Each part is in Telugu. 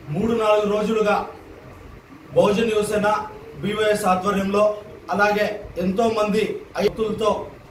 మూడు నాలుగు రోజులుగా బహుజన్ యువసేన బీవైఎస్ ఆధ్వర్యంలో అలాగే ఎంతో మంది ఐతులతో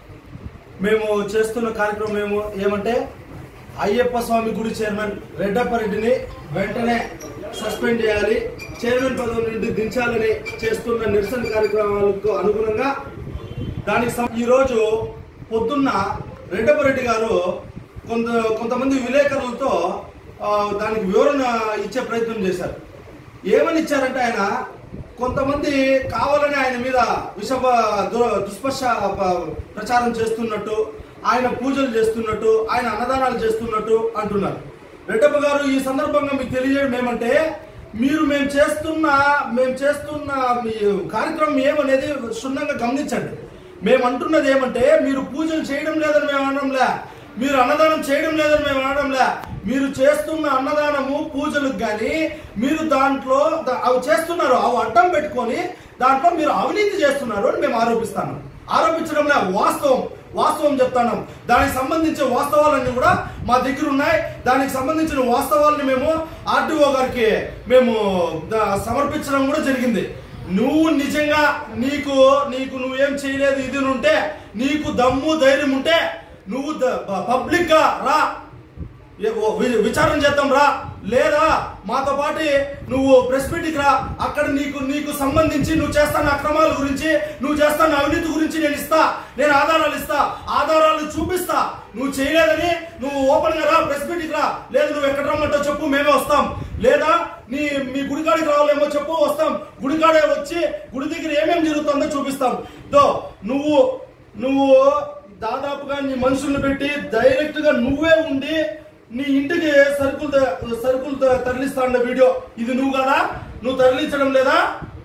మేము చేస్తున్న కార్యక్రమం ఏమో ఏమంటే అయ్యప్ప స్వామి గుడి చైర్మన్ రెడ్డప్ప రెడ్డిని వెంటనే సస్పెండ్ చేయాలి చైర్మన్ పదవి నుండి దించాలని చేస్తున్న నిరసన కార్యక్రమాలకు అనుగుణంగా దానికి సం- ఈరోజు పొద్దున్న రెడ్డప్ప రెడ్డి గారు కొంత కొంతమంది విలేకరులతో ఆ, దానికి వివరణ ఇచ్చే ప్రయత్నం చేశారు ఏమని ఇచ్చారంటే ఆయన కొంతమంది కావాలని ఆయన మీద విష దు- దుష్పర్శ ప- ప్రచారం చేస్తున్నట్టు ఆయన పూజలు చేస్తున్నట్టు ఆయన అన్నదానాలు చేస్తున్నట్టు అంటున్నారు రెడ్డప్ప గారు ఈ సందర్భంగా మీకు తెలియజేయడం ఏమంటే మీరు మేము చేస్తున్న మేము చేస్తున్న మీ కార్యక్రమం ఏమనేది క్షుణ్ణంగా గమనించండి మేము అంటున్నది ఏమంటే మీరు పూజలు చేయడం లేదని మేము అనడంలే మీరు అన్నదానం చేయడం లేదని మేము అనడంలే మీరు చేస్తున్న అన్నదానము పూజలకు కానీ మీరు దాంట్లో ద- అవి చేస్తున్నారు అవి అడ్డం పెట్టుకొని దాంట్లో మీరు అవినీతి చేస్తున్నారు అని మేము ఆరోపిస్తాను ఆరోపించడంలే వాస్తవం వాస్తవం చెప్తాను దానికి సంబంధించిన వాస్తవాలన్నీ కూడా మా దగ్గర ఉన్నాయి దానికి సంబంధించిన వాస్తవాలని మేము ఆర్టీఓ గారికి మేము ద- సమర్పించడం కూడా జరిగింది నువ్వు నిజంగా నీకు నీకు నువ్వేం చేయలేదు ఇది అని ఉంటే నీకు దమ్ము ధైర్యం ఉంటే నువ్వు పబ్లిక్ గా రా ఏ- ఓ వి- విచారణ చేద్దాం రా లేదా మాతో పాటు నువ్వు ప్రెస్ మీట్కి రా అక్కడ నీకు నీకు సంబంధించి నువ్వు చేస్తున్న అక్రమాల గురించి నువ్వు చేస్తున్న అవినీతి గురించి నేను ఇస్తా నేను ఆధారాలు ఇస్తా ఆధారాలు చూపిస్తా నువ్వు చేయలేదని నువ్వు ఓపెన్ గా రా ప్రెస్ మీట్కి రా లేదు నువ్వు ఎక్కడ రమ్మంటావు చెప్పు మేమే వస్తాం లేదా నీ మీ గుడికాడికి రావాలేమో చెప్పు వస్తాం గుడికాడే వచ్చి గుడి దగ్గర ఏమేమి జరుగుతుందో చూపిస్తాం దో నువ్వు నువ్వు దాదాపుగా నీ మనుషుల్ని పెట్టి డైరెక్ట్ గా నువ్వే ఉండి నీ ఇంటికి సరుకులు త- సరుకులు త- తరలిస్తా ఉన్న వీడియో ఇది నువ్వు కదా నువ్వు తరలించడం లేదా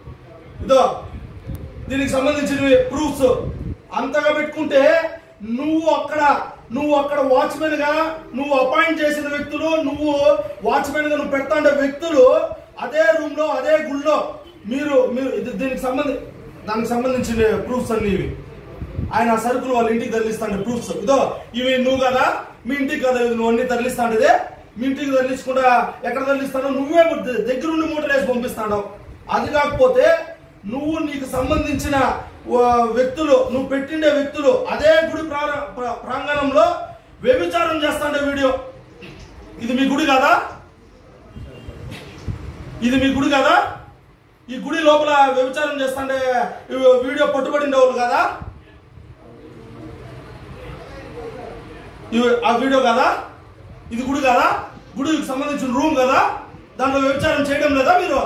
ఇదో దీనికి సంబంధించిన ప్రూఫ్స్ అంతగా పెట్టుకుంటే నువ్వు అక్కడ నువ్వు అక్కడ వాచ్మెన్ గా నువ్వు అపాయింట్ చేసిన వ్యక్తులు నువ్వు వాచ్మెన్ గా నువ్వు పెడతాండే వ్యక్తులు అదే రూమ్ లో అదే గుళ్ళో మీరు మీరు ఇది దీనికి సంబంధి దానికి సంబంధించిన ప్రూఫ్స్ అన్ని ఇవి ఆయన ఆ సరుకులు వాళ్ళ ఇంటికి తరలిస్తాండే ప్రూఫ్స్ ఇదో ఇవి నువ్వు కదా మీ ఇంటికి కదా ఇది నువ్వు అన్ని తరలిస్తాండేదే మీ ఇంటికి తరలించకుండా ఎక్కడ తరలిస్తానో నువ్వే ద- దగ్గరుండి మూటలు వేసి పంపిస్తాడు అది కాకపోతే నువ్వు నీకు సంబంధించిన ఆ, వ్యక్తులు నువ్వు పెట్టిండే వ్యక్తులు అదే గుడి ప్రార- ప్ర- ప్రాంగణంలో వ్యభిచారం చేస్తాండే వీడియో ఇది మీ గుడి కాదా ఇది మీ గుడి కదా ఈ గుడి లోపల వ్యభిచారం చేస్తాండే ఈ వీడియో పట్టుబడిండే వాళ్ళు కదా ఇవి ఆ వీడియో కదా ఇది గుడి కదా గుడికి సంబంధించిన రూమ్ కదా దాంట్లో వ్యభిచారం చేయడం లేదా మీరు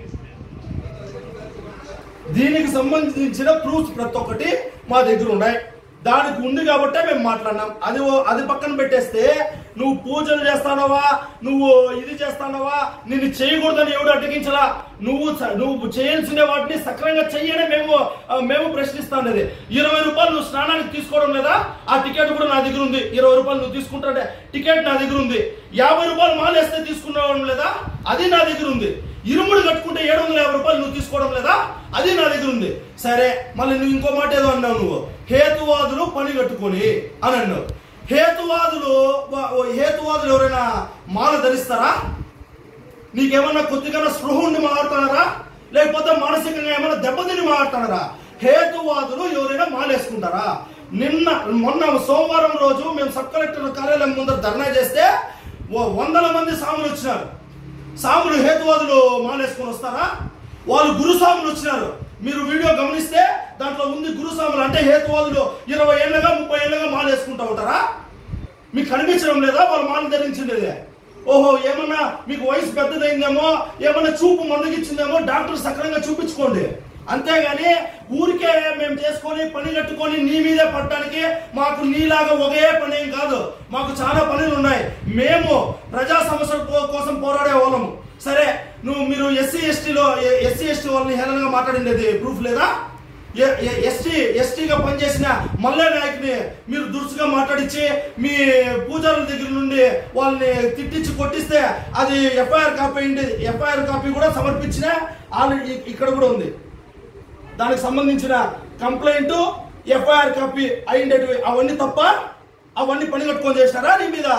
దీనికి సంబంధించిన ప్రూఫ్స్ ప్రతి ఒక్కటి మా దగ్గర ఉన్నాయి దానికి ఉంది కాబట్టే మేము మాట్లాడినాం అది ఓ- అది పక్కన పెట్టేస్తే నువ్వు పూజలు చేస్తానవా నువ్వు ఇది చేస్తానవా నిన్ను చేయకూడదని ఎవడు అడ్డగించలా నువ్వు స- నువ్వు చేయాల్సిన వాటిని సక్రంగా చెయ్యని మేము ఆ, మేము ప్రశ్నిస్తానది ఇరవై రూపాయలు నువ్వు స్నానానికి తీసుకోవడం లేదా ఆ టికెట్ కూడా నా దగ్గర ఉంది ఇరవై రూపాయలు నువ్వు తీసుకుంటాడే టికెట్ నా దగ్గర ఉంది యాభై రూపాయలు మాలేస్తే తీసుకున్నావడం లేదా అది నా దగ్గర ఉంది ఇరుముడు కట్టుకుంటే ఏడు వందల యాభై రూపాయలు నువ్వు తీసుకోవడం లేదా అది నా దగ్గర ఉంది సరే మళ్ళీ నువ్వు ఇంకో మాట ఏదో అన్నావు నువ్వు హేతువాదులు పని కట్టుకొని అని అన్నావు హేతువాదులు వా- ఓ హేతువాదులు ఎవరైనా మాల ధరిస్తారా నీకేమన్నా కొద్దిగా స్పృహ ఉండి మాట్లాడుతున్నారా లేకపోతే మానసికంగా ఏమైనా దెబ్బతిని మాట్లాడుతున్నారా హేతువాదులు ఎవరైనా మాలేసుకుంటారా నిన్న మొన్న సోమవారం రోజు మేము సబ్ కలెక్టర్ కార్యాలయం ముందర ధర్నా చేస్తే ఓ వందల మంది సాములు వచ్చినారు సాములు హేతువాదులు మాలేసుకొని వస్తారా వాళ్ళు గురుస్వాములు వచ్చినారు మీరు వీడియో గమనిస్తే దాంట్లో ఉంది గురుస్వాములు అంటే హేతువాదులు ఇరవై ఏళ్ళగా ముప్పై ఏళ్ళగా మాలేసుకుంటా ఉంటారా మీకు కనిపించడం లేదా వాళ్ళు మాల ధరించిండేదే ఓహో ఏమన్నా మీకు వయసు పెద్దదైందేమో ఏమన్నా చూపు మందగిచ్చిందేమో డాక్టర్ సక్రంగా చూపించుకోండి అంతేగాని ఊరికే మేము చేసుకొని పని కట్టుకొని నీ మీదే పడటానికి మాకు నీలాగా ఒకే పని ఏం కాదు మాకు చాలా పనులు ఉన్నాయి మేము ప్రజా సమస్యల కో- కోసం పోరాడే వాళ్ళము సరే నువ్వు మీరు ఎస్సీ ఎస్టీలో ఎస్సీ ఎస్టీ వాళ్ళని హేళనగా మాట్లాడిండేది ప్రూఫ్ లేదా ఎస్టీ ఎస్టీగా పనిచేసిన మల్లె నాయక్ని మీరు దురుసుగా మాట్లాడించి మీ పూజారుల దగ్గర నుండి వాళ్ళని తిట్టించి కొట్టిస్తే అది ఎఫ్ఐఆర్ కాపీ అయింది ఎఫ్ఐఆర్ కాపీ కూడా సమర్పించిన ఆల్రెడీ ఇక్కడ కూడా ఉంది దానికి సంబంధించిన కంప్లైంట్ ఎఫ్ఐఆర్ కాపీ అయిండేటివి అవన్నీ తప్ప అవన్నీ పని కట్టుకొని చేసినారా నీ మీద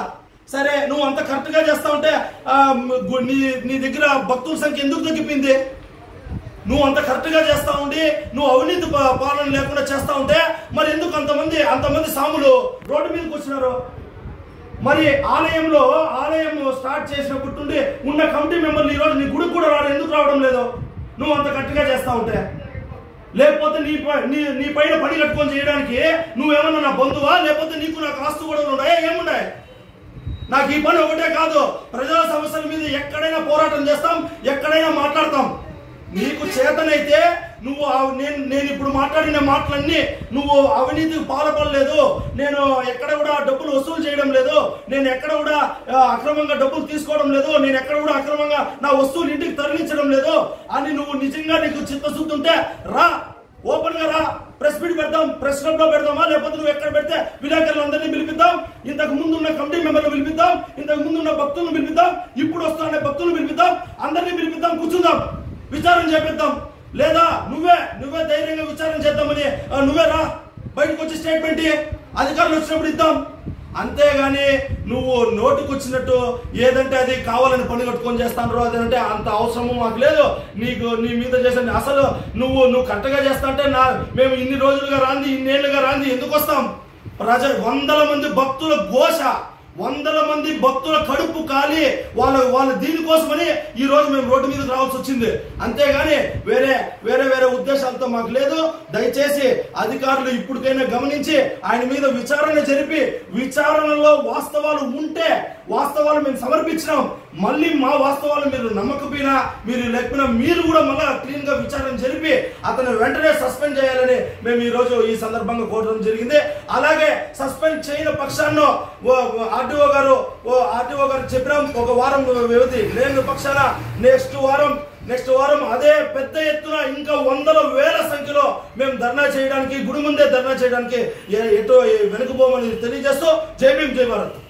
సరే నువ్వు అంత కరెక్ట్ గా చేస్తా ఉంటే ఆ, గు- నీ నీ దగ్గర భక్తుల సంఖ్య ఎందుకు తగ్గిపోయింది నువ్వు అంత కరెక్ట్ గా చేస్తా ఉండి నువ్వు అవినీతి పా- పాలన లేకుండా చేస్తా ఉంటే మరి ఎందుకు అంతమంది అంతమంది సాములు రోడ్డు మీదకి వచ్చినారు మరి ఆలయంలో ఆలయం స్టార్ట్ చేసినప్పటి నుండి ఉన్న కమిటీ మెంబర్లు ఈ రోజు నీ గుడికి కూడా రావడం ఎందుకు రావడం లేదు నువ్వు అంత గట్టిగా చేస్తా ఉంటే లేకపోతే నీ ప- నీ నీ పైన పని కట్టుకొని చేయడానికి నువ్వేమన్నా నా బంధువా లేకపోతే నీకు నాకు ఆస్తు కూడా ఉన్నాయా ఏమున్నాయి నాకు ఈ పని ఒకటే కాదు ప్రజా సమస్యల మీద ఎక్కడైనా పోరాటం చేస్తాం ఎక్కడైనా మాట్లాడతాం నీకు చేతనైతే నువ్వు ఆ- నేను నేను ఇప్పుడు మాట్లాడిన మాటలన్నీ నువ్వు అవినీతికి పాల్పడలేదు నేను ఎక్కడ కూడా డబ్బులు వసూలు చేయడం లేదు నేను ఎక్కడ కూడా ఆ, అక్రమంగా డబ్బులు తీసుకోవడం లేదు నేను ఎక్కడ కూడా అక్రమంగా నా వస్తువులు ఇంటికి తరలించడం లేదు అని నువ్వు నిజంగా నీకు చిత్తశుద్ధి ఉంటే రా ఓపెన్ గా రా ప్రెస్ మీట్ పెడదాం ప్రెస్ క్లబ్ లో పెడదామా లేకపోతే నువ్వు ఎక్కడ పెడితే విలేకరులు అందరినీ పిలిపిద్దాం ఇంతకు ముందు ఉన్న కమిటీ మెంబర్లు పిలిపిద్దాం ఇంతకు ముందు ఉన్న భక్తులను పిలిపిద్దాం ఇప్పుడు వస్తున్న భక్తులను పిలిపిద్దాం అందరినీ పిలిపిద్దాం కూర్చుందాం విచారణ చేపిద్దాం లేదా నువ్వే నువ్వే ధైర్యంగా విచారణ చేద్దామని ఆ, నువ్వే రా బయటకు వచ్చి స్టేట్మెంట్ ఇయ్యి. అధికారులు వచ్చినప్పుడు ఇద్దాం అంతేగాని నువ్వు నోటుకు వచ్చినట్టు ఏదంటే అది కావాలని పని కట్టుకొని చేస్తాను అదంటే అంత అవసరము మాకు లేదు నీకు నీ మీద చేసే అసలు నువ్వు నువ్వు కరెక్ట్గా చేస్తా అంటే నా మేము ఇన్ని రోజులుగా రాంది ఇన్నేళ్లుగా రాంది ఎందుకు వస్తాం ప్రజ వందల మంది భక్తుల ఘోష వందల మంది భక్తుల కడుపు కాలి వాళ్ళ వాళ్ళ దీనికోసమని ఈ రోజు మేము రోడ్డు మీద రావాల్సి వచ్చింది అంతేగాని వేరే వేరే వేరే ఉద్దేశాలతో మాకు లేదు దయచేసి అధికారులు ఇప్పటికైనా గమనించి ఆయన మీద విచారణ జరిపి విచారణలో వాస్తవాలు ఉంటే వాస్తవాలు మేము సమర్పించినాం మళ్ళీ మా వాస్తవాలు మీరు నమ్మకపోయినా మీరు లేకపోయినా మీరు కూడా మళ్ళా క్లీన్ గా విచారణ జరిపి అతను వెంటనే సస్పెండ్ చేయాలని మేము ఈ రోజు ఈ సందర్భంగా కోరడం జరిగింది అలాగే సస్పెండ్ చేయని పక్షాన్ని ఆర్టీఓ గారు ఆర్టీఓ గారు చెప్పినాం ఒక వారం వ్యవధి లేని పక్షాన నెక్స్ట్ వారం నెక్స్ట్ వారం అదే పెద్ద ఎత్తున ఇంకా వందల వేల సంఖ్యలో మేము ధర్నా చేయడానికి గుడి ముందే ధర్నా చేయడానికి ఏ- ఎటో వెనుకపోమని తెలియజేస్తూ జై భీమ్ జై భారత్